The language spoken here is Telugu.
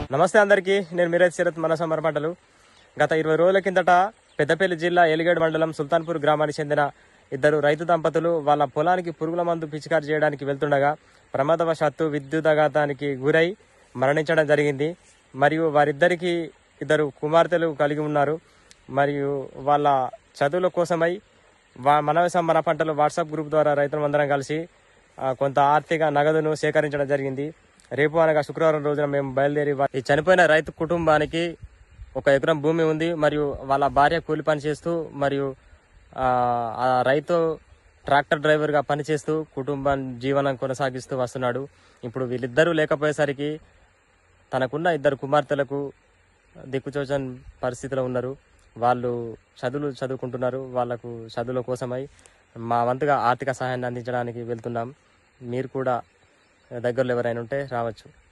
నమస్తే అందరికీ నేను మీరేజ్ శరత్ మన సమర పంటలు గత ఇరవై రోజుల కిందట పెద్దపల్లి జిల్లా ఎలిగేడు మండలం సుల్తాన్పూర్ గ్రామానికి చెందిన ఇద్దరు రైతు దంపతులు వాళ్ళ పొలానికి పురుగుల మందు పిచికారి చేయడానికి వెళ్తుండగా ప్రమాదవశాత్తు విద్యుదాఘాతానికి గురై మరణించడం జరిగింది మరియు వారిద్దరికి ఇద్దరు కుమార్తెలు కలిగి ఉన్నారు మరియు వాళ్ళ చదువుల కోసమై వా మనవసం మన పంటలు వాట్సాప్ గ్రూప్ ద్వారా రైతులందరం కలిసి ఆ, కొంత ఆర్థిక నగదును సేకరించడం జరిగింది రేపు అనగా శుక్రవారం రోజున మేము బయలుదేరి వా- ఈ చనిపోయిన రైతు కుటుంబానికి ఒక ఎకరం భూమి ఉంది మరియు వాళ్ళ భార్య కూలి పని చేస్తూ మరియు ఆ, ఆ రైతు ట్రాక్టర్ డ్రైవర్గా పనిచేస్తూ కుటుంబం జీవనం కొనసాగిస్తూ వస్తున్నాడు ఇప్పుడు వీళ్ళిద్దరూ లేకపోయేసరికి తనకున్న ఇద్దరు కుమార్తెలకు దిక్కుచోచని పరిస్థితిలో ఉన్నారు వాళ్ళు చదువులు చదువుకుంటున్నారు వాళ్ళకు చదువుల కోసమై మా వంతుగా ఆర్థిక సహాయాన్ని అందించడానికి వెళ్తున్నాం మీరు కూడా దగ్గరలో ఎవరైనా ఉంటే రావచ్చు